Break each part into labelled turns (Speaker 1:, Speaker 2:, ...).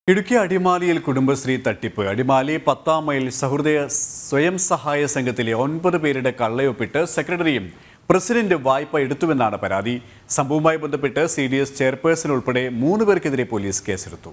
Speaker 1: ഇടുക്കി അടിമാലിയിൽ കുടുംബശ്രീ തട്ടിപ്പ് അടിമാലി പത്താം മൈൽ സഹൃദയ സ്വയം സഹായ സംഘത്തിലെ ഒൻപത് പേരുടെ കള്ളയൊപ്പിട്ട് സെക്രട്ടറിയും പ്രസിഡന്റ് വായ്പ എടുത്തുവെന്നാണ് പരാതി സംഭവവുമായി ബന്ധപ്പെട്ട് സി ഡി എസ് ചെയർപേഴ്സൺ ഉൾപ്പെടെ മൂന്ന് പേർക്കെതിരെ പോലീസ് കേസെടുത്തു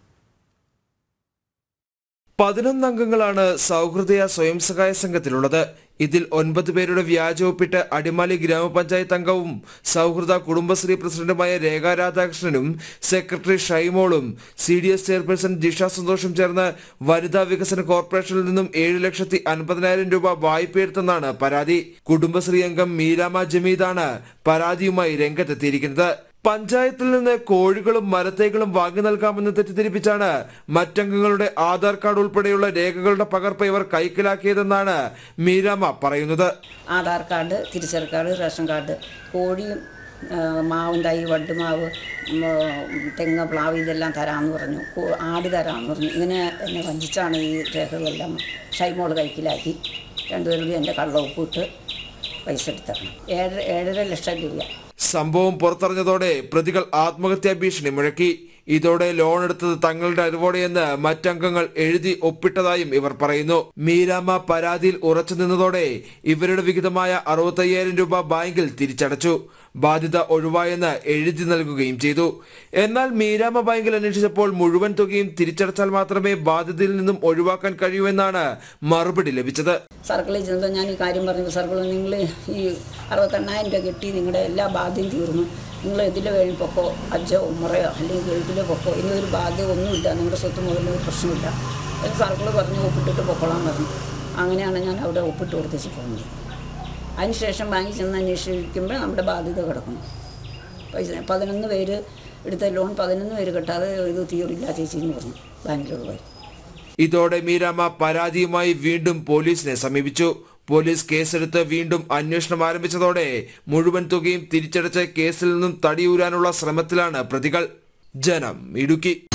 Speaker 2: പതിനൊന്ന് അംഗങ്ങളാണ് സൗഹൃദയ സ്വയം സഹായ സംഘത്തിലുള്ളത് ഇതിൽ ഒൻപത് പേരുടെ വ്യാജ ഒപ്പിട്ട് അടിമാലി ഗ്രാമപഞ്ചായത്ത് അംഗവും സൗഹൃദ കുടുംബശ്രീ പ്രസിഡന്റുമായ രേഖ രാധാകൃഷ്ണനും സെക്രട്ടറി ഷൈമോളും C D S chairperson Jisha സന്തോഷും ചേർന്ന് വനിതാ വികസന കോർപ്പറേഷനിൽ നിന്നും ഏഴ് ലക്ഷത്തി അൻപതിനായിരം രൂപ വായ്പയെടുത്തെന്നാണ് പരാതി കുടുംബശ്രീ അംഗം മീരാമ ജമീദാണ് പരാതിയുമായി രംഗത്തെത്തിയിരിക്കുന്നത് പഞ്ചായത്തിൽ നിന്ന് കോഴികളും മരത്തൈകളും വാങ്ങി നൽകാമെന്ന് തെറ്റിദ്ധരിപ്പിച്ചാണ് മറ്റംഗങ്ങളുടെ ആധാർ കാർഡ് ഉൾപ്പെടെയുള്ള രേഖകളുടെ പകർപ്പ് ഇവർ കൈക്കലാക്കിയതെന്നാണ് മീരാമ പറയുന്നത്
Speaker 3: ആധാർ കാർഡ് തിരിച്ചറി കാർഡ് റേഷൻ കാർഡ് കോഴിയും ആ, മാവും തൈ വട്ടുമാവ് ഉം, തെങ്ങ് പ്ലാവ് ഇതെല്ലാം തരാമെന്ന് പറഞ്ഞു കോ- ആട് തരാമെന്ന് പറഞ്ഞു ഇങ്ങനെ എന്നെ വഞ്ചിച്ചാണ് ഈ രേഖകളെല്ലാം ഷൈമോൾ കൈക്കിലാക്കി രണ്ടുപേരും എൻ്റെ കള്ള ഒപ്പിട്ട് പൈസ എടുത്തരണം ഏഴര ഏഴര ലക്ഷം രൂപ
Speaker 2: സംഭവം പുറത്തറിഞ്ഞതോടെ പ്രതികൾ ആത്മഹത്യാ ഭീഷണി മുഴക്കി ഇതോടെ ലോൺ എടുത്തത് തങ്ങളുടെ അറിവോടെയെന്ന് മറ്റംഗങ്ങൾ എഴുതി ഒപ്പിട്ടതായും ഇവർ പറയുന്നു മീരാമ പരാതിയിൽ ഉറച്ചു നിന്നതോടെ ഇവരുടെ വിഹിതമായ അറുപത്തയ്യായിരം രൂപ ബാങ്കിൽ തിരിച്ചടച്ചു ബാധ്യത ഒഴിവായെന്ന് എഴുതി നൽകുകയും ചെയ്തു എന്നാൽ മീരാമ ബാങ്കിൽ അന്വേഷിച്ചപ്പോൾ മുഴുവൻ തുകയും തിരിച്ചടച്ചാൽ മാത്രമേ ബാധ്യതയിൽ നിന്നും ഒഴിവാക്കാൻ കഴിയൂ എന്നാണ് മറുപടി ലഭിച്ചത്
Speaker 3: സർക്കിളിൽ ചെന്നപ്പോൾ ഞാൻ ഈ കാര്യം പറഞ്ഞു സർക്കിൾ നിങ്ങൾ ഈ അറുപത്തെണ്ണായിരം രൂപ കിട്ടി നിങ്ങളുടെ എല്ലാ ബാധ്യയും തീർന്നു നിങ്ങൾ ഇതിൽ വേണ്ടി പൊക്കോ അജ്ജോ ഉമ്മറയോ അല്ലെങ്കിൽ ഗൾഫിലോ പൊക്കോ ഇനി ഒരു ബാധ്യത ഒന്നുമില്ല നിങ്ങളുടെ സ്വത്ത് മുതലൊരു പ്രശ്നമില്ല എന്ന് സർക്കിൾ പറഞ്ഞു ഒപ്പിട്ടിട്ട് പൊക്കോളാൻ പറഞ്ഞു അങ്ങനെയാണ് ഞാൻ അവിടെ ഒപ്പിട്ട് കൊടുത്തേച്ച് പോകുന്നത് അതിനുശേഷം ബാങ്കിൽ ചെന്ന് അന്വേഷിക്കുമ്പോൾ നമ്മുടെ ബാധ്യത കിടക്കുന്നു പൈസ പതിനൊന്ന് പേര് എടുത്ത ലോൺ പതിനൊന്ന് പേര് കെട്ടാതെ ഇത് തീരില്ല ചേച്ചി എന്ന് പറഞ്ഞു ബാങ്കിലുള്ളവർ
Speaker 2: ഇതോടെ മീരാമ പരാതിയുമായി വീണ്ടും പോലീസിനെ സമീപിച്ചു പോലീസ് കേസെടുത്ത് വീണ്ടും അന്വേഷണം ആരംഭിച്ചതോടെ മുഴുവൻ തുകയും തിരിച്ചടച്ച് കേസിൽ നിന്നും തടിയൂരാനുള്ള ശ്രമത്തിലാണ് പ്രതികൾ ജനം ഇടുക്കി